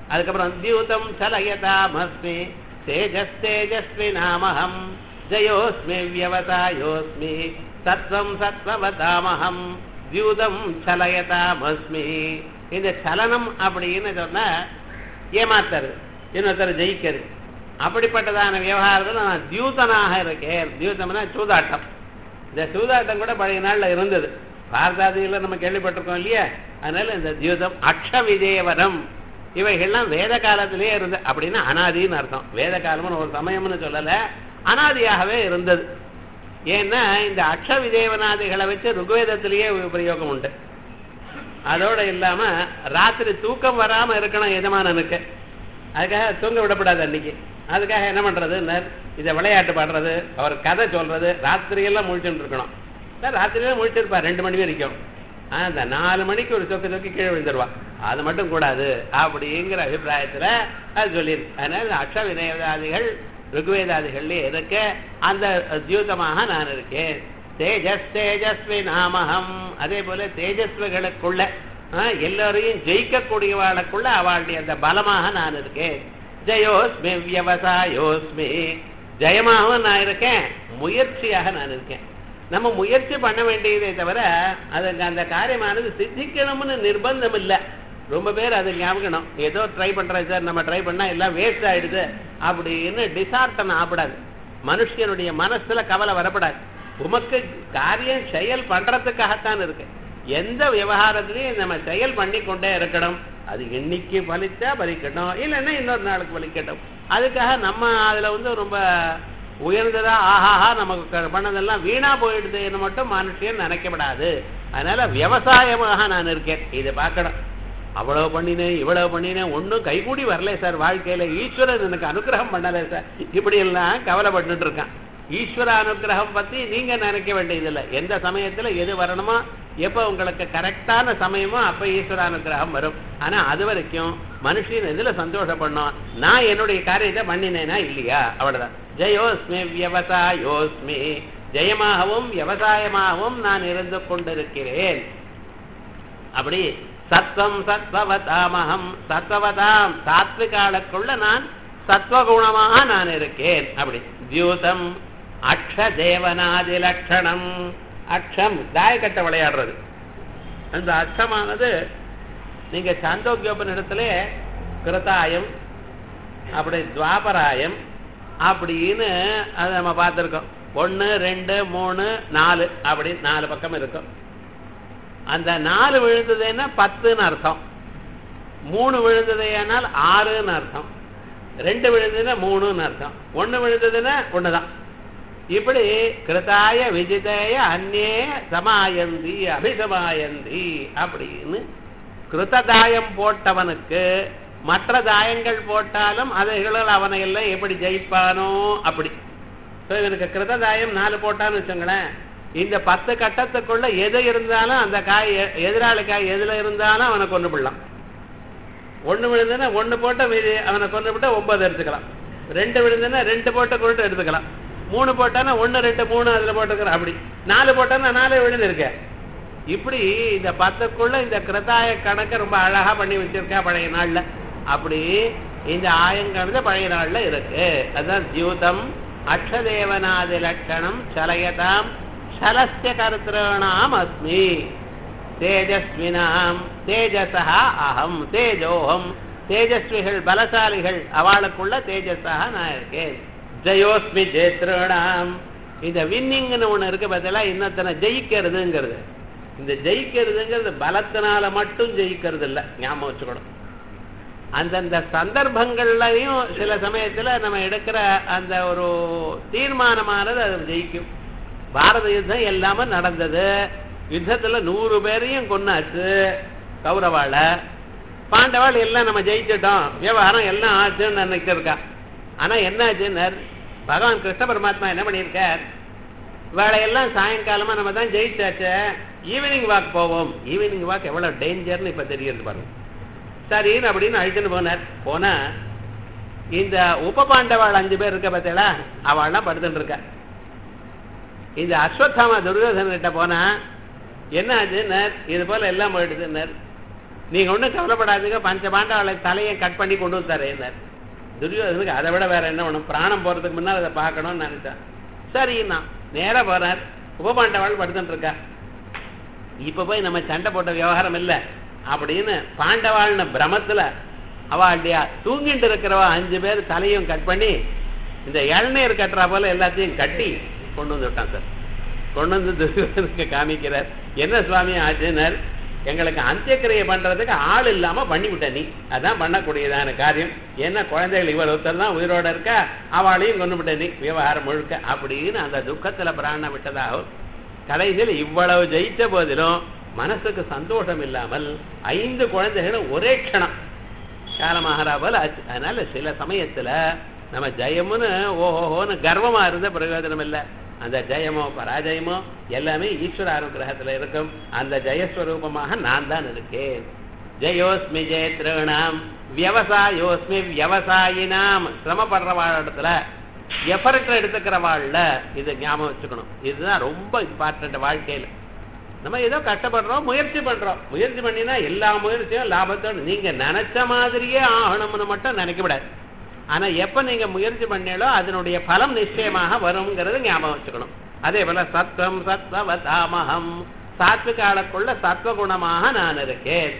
அதுக்கப்புறம் தியூதம் சலயதாமஸ்மி தேஜஸ் தேஜஸ்வி நாமஹம் ஜயோஸ்மி வியவதாயோஸ்மி சத்வம் சத்வவதாமஹம் தியூதம் சலயதாமஸ்மி இந்த சலனம் அப்படின்னு சொன்னா ஏமாத்தரு இன்னொருத்தர் ஜெயிக்கிறது அப்படிப்பட்டதான விவகாரத்தில் நான் தியூதனாக இருக்கேன் தியூதம்னா சூதாட்டம் இந்த சூதாட்டம் கூட பழைய நாள்ல இருந்தது பாரதாதியில் நம்ம கேள்விப்பட்டிருக்கோம் இல்லையா அதனால இந்த தியூதம் அக்ஷ விஜயவனம் இவைகள்லாம் வேத காலத்திலேயே இருந்த அப்படின்னா அனாதின்னு அர்த்தம் வேத காலம்னு ஒரு சமயம்னு சொல்லல அனாதியாகவே இருந்தது ஏன்னா இந்த அக்ஷ விஜயவனாதிகளை வச்சு ருக்வேதத்திலேயே பிரயோகம் உண்டு அதோட இல்லாம ராத்திரி தூக்கம் வராம இருக்கணும் எஜமானனுக்கு அதுக்காக தூங்க விடப்படாது அன்னைக்கு அதுக்காக என்ன பண்றது இதை விளையாட்டு பாடுறது அவர் கதை சொல்றது ராத்திரியெல்லாம் முழிச்சுட்டு இருக்கணும் ராத்திரியெல்லாம் முழிச்சிருப்பா ரெண்டு மணி வரைக்கும் ஆனா அந்த நாலு மணிக்கு ஒரு சொக்கு சொக்கி கீழே விழுந்துருவா அது மட்டும் கூடாது அப்படிங்கிற அபிப்பிராயத்துல அது சொல்லியிருக்கு அதனால அக்ஷ வினயதாதிகள் ருக்வேதாதிகள்லயே இருக்க அந்த தியூதமாக நான் இருக்கேன் தேஜஸ் தேஜஸ்வி நாமகம் அதே போல தேஜஸ்விகளுக்குள்ள எல்லாரையும் ஜெயிக்கக்கூடியவாளுக்குள்ள அவளுடைய அந்த பலமாக நான் இருக்கேன் ஜயோஸ்மி வியவசாயோஸ்மி ஜெயமாகவும் நான் இருக்கேன் முயற்சியாக நான் இருக்கேன் நம்ம முயற்சி பண்ண வேண்டியதே தவிர அதுக்கு அந்த காரியமானது சித்திக்கணும்னு நிர்பந்தம் இல்லை ரொம்ப பேர் அது ஞாபகம் ஏதோ ட்ரை பண்றேன் சார் நம்ம ட்ரை பண்ணா எல்லாம் வேஸ்ட் ஆயிடுது அப்படின்னு டிசார்டன் ஆகப்படாது மனுஷனுடைய மனசுல கவலை வரப்படாது உமக்கு காரியம் செயல் பண்றதுக்காகத்தான் இருக்கு எந்த விவகாரத்திலையும் நம்ம செயல் பண்ணி கொண்டே இருக்கணும் அது இன்னைக்கு பலிச்சா பலிக்கட்டும் இல்லைன்னா இன்னொரு நாளுக்கு பலிக்கட்டும் அதுக்காக நம்ம அதுல வந்து ரொம்ப உயர்ந்ததா ஆஹாஹா நமக்கு பண்ணதெல்லாம் வீணா போயிடுதுன்னு மட்டும் மனுஷன் நினைக்கப்படாது அதனால விவசாயமாக நான் இருக்கேன் இதை பார்க்கணும் அவ்வளவு பண்ணினேன் இவ்வளவு பண்ணினேன் ஒன்றும் கைகூடி வரல சார் வாழ்க்கையில ஈஸ்வரன் எனக்கு அனுகிரகம் பண்ணலை சார் இப்படி எல்லாம் கவலைப்பட்டுட்டு இருக்கான் ஈஸ்வர அனுகிரகம் பத்தி நீங்க நினைக்க வேண்டியதில்லை எந்த சமயத்துல எது வரணுமோ எப்ப உங்களுக்கு கரெக்டான சமயமோ அப்ப ஈஸ்வர அனுகிரகம் வரும் ஆனா அது வரைக்கும் மனுஷன் எதுல சந்தோஷப்படணும் நான் என்னுடைய காரியத்தை பண்ணினேனா இல்லையா அவ்வளவுதான் ஜெயோஸ்மி வியவசாயோஸ்மி ஜெயமாகவும் விவசாயமாகவும் நான் இருந்து கொண்டிருக்கிறேன் அப்படி சத்வம் சத்வவதாமகம் சத்வவதாம் சாத்விகாலுக்குள்ள நான் சத்வகுணமாக நான் இருக்கேன் அப்படி தியூதம் அக்ஷ தேவனாதி லட்சணம் அக்ஷம் தாயக்கட்டை விளையாடுறது அந்த அக்ஷமானது நீங்க சாந்தோக்கியோபனிடத்துல கிருதாயம் அப்படி துவாபராயம் அப்படின்னு அதை நம்ம பார்த்துருக்கோம் ஒன்று ரெண்டு மூணு நாலு அப்படி நாலு பக்கம் இருக்கும் அந்த நாலு விழுந்ததுன்னா பத்துன்னு அர்த்தம் மூணு விழுந்ததையானால் ஆறுன்னு அர்த்தம் ரெண்டு விழுந்ததுன்னா மூணுன்னு அர்த்தம் ஒன்று விழுந்ததுன்னா ஒன்று தான் இப்படி கிருதாய விஜிதய அந்நே சமாயந்தி அபிசமாயந்தி அப்படின்னு கிருததாயம் போட்டவனுக்கு மற்ற தாயங்கள் போட்டாலும் அவைகளில் அவனை எல்லாம் எப்படி ஜெயிப்பானோ அப்படி இவனுக்கு கிருததாயம் நாலு போட்டான்னு வச்சுங்களேன் இந்த பத்து கட்டத்துக்குள்ள எது இருந்தாலும் அந்த காய் எதிராளி காய் எதுல இருந்தாலும் அவனை கொண்டு விடலாம் ஒண்ணு விழுந்துன்னா ஒண்ணு போட்ட மீதி அவனை கொண்டு விட்டா ஒன்பது எடுத்துக்கலாம் ரெண்டு விழுந்துன்னா ரெண்டு போட்ட கொண்டு எடுத்துக்கலாம் மூணு போட்டானா ஒன்னு ரெண்டு மூணு அதுல போட்டுக்கிறோம் அப்படி நாலு போட்டானா நாலு விழுந்திருக்க இப்படி இந்த பத்துக்குள்ள இந்த கிருதாய கணக்கை ரொம்ப அழகா பண்ணி வச்சிருக்கா பழைய நாள்ல அப்படி இந்த ஆயங்கிறது பழைய நாள்ல இருக்கு அதுதான் ஜூதம் அக்ஷதேவனாதி லட்சணம் சலயதாம் சலஸ்ய கருத்திரணாம் அஸ்மி தேஜஸ்வினாம் தேஜசா அகம் தேஜோகம் தேஜஸ்விகள் பலசாலிகள் அவளுக்குள்ள தேஜஸாக நான் இருக்கேன் ஜயோஸ்மி ஜெயத்ரணாம் இந்த வின்னிங்னு ஒண்ணு இருக்கு பார்த்தல இன்னத்தனை ஜெயிக்கிறதுங்கிறது இந்த ஜெயிக்கிறதுங்கிறது பலத்தினால மட்டும் ஜெயிக்கிறது இல்லை ஞாபகம் வச்சுக்கணும் அந்தந்த சந்தர்ப்பங்கள்லையும் சில சமயத்துல நம்ம எடுக்கிற அந்த ஒரு தீர்மானமானது அது ஜெயிக்கும் பாரத யுத்தம் எல்லாமே நடந்தது யுத்தத்துல நூறு பேரையும் கொன்னாச்சு கௌரவால பாண்டவாள் எல்லாம் நம்ம ஜெயிச்சிட்டோம் விவகாரம் எல்லாம் ஆச்சுன்னு நினைச்சிட்டு இருக்கா ஆனா என்ன ஆச்சுன்னு பகவான் கிருஷ்ண பரமாத்மா என்ன பண்ணியிருக்கார் வேலையெல்லாம் சாயங்காலமா நம்ம தான் ஜெயிச்சாச்சு ஈவினிங் வாக் போவோம் ஈவினிங் வாக் எவ்வளவு டேஞ்சர்னு இப்ப தெரியுது பாருங்க சரின்னு அப்படின்னு அழிச்சுன்னு போனார் போனா இந்த உப பாண்டவாள் அஞ்சு பேர் இருக்க பார்த்தீங்களா அவள்லாம் படுத்துட்டு இருக்கா இந்த அஸ்வத்தாமா துரியோதன கிட்ட போனா என்ன ஆச்சுன்னர் இது போல எல்லாம் போயிடுதுன்னர் நீங்க ஒண்ணும் கவலைப்படாதீங்க பஞ்ச பாண்டவளை தலையை கட் பண்ணி கொண்டு வந்தாரு துரியோதனுக்கு அதை விட வேற என்ன வேணும் பிராணம் போறதுக்கு முன்னால் அதை பார்க்கணும்னு நினைச்சான் சரிண்ணா நேரா போறார் உபபாண்டவாள் படுத்துட்டு இருக்கா இப்ப போய் நம்ம சண்டை போட்ட விவகாரம் இல்ல அப்படின்னு பாண்டவாள்னு பிரமத்துல அவளுடைய தூங்கிட்டு இருக்கிறவ அஞ்சு பேர் தலையும் கட் பண்ணி இந்த இளநீர் கட்டுறா போல எல்லாத்தையும் கட்டி கொண்டு வந்து விட்டான் சார் கொண்டு வந்து துரியோதனுக்கு காமிக்கிறார் என்ன சுவாமி ஆச்சுனர் எங்களுக்கு அந்தியக்கிரியை பண்றதுக்கு ஆள் இல்லாம பண்ணிவிட்ட நீ அதான் பண்ணக்கூடியதான காரியம் ஏன்னா குழந்தைகள் இவள் ஒருத்தர் தான் உயிரோட இருக்கா அவளையும் கொண்டு விட்ட நீ விவகாரம் முழுக்க அப்படின்னு அந்த துக்கத்துல பிராண விட்டதாகும் கடைசியில் இவ்வளவு ஜெயித்த போதிலும் மனசுக்கு சந்தோஷம் இல்லாமல் ஐந்து குழந்தைகளும் ஒரே க்ஷணம் காலமாகறா போல ஆச்சு அதனால சில சமயத்துல நம்ம ஜெயம்னு ஓஹோன்னு கர்வமா இருந்த பிரயோஜனம் இல்லை அந்த ஜெயமோ பராஜயமோ எல்லாமே ஈஸ்வர அனுகிரகத்துல இருக்கும் அந்த ஜெயஸ்வரூபமாக நான் தான் இருக்கேன் ஜெயோஸ்மி ஜெயத்ருணாம் வியவசாயோஸ்மி வியவசாயினாம் சிரமப்படுறவாழத்துல எஃபர்ட் எடுத்துக்கிறவாள்ல இது ஞாபகம் வச்சுக்கணும் இதுதான் ரொம்ப இம்பார்ட்டன்ட் வாழ்க்கையில நம்ம ஏதோ கஷ்டப்படுறோம் முயற்சி பண்றோம் முயற்சி பண்ணினா எல்லா முயற்சியும் லாபத்தோடு நீங்க நினைச்ச மாதிரியே ஆகணும்னு மட்டும் நினைக்க விடாது ஆனா எப்ப நீங்க முயற்சி பண்ணீங்களோ அதனுடைய பலம் நிச்சயமாக வருங்கிறது ஞாபகம் வச்சுக்கணும் அதே போல சத்வம் சத்வவதாமகம் சாத்விகாலக்குள்ள சத்வகுணமாக நான் இருக்கேன்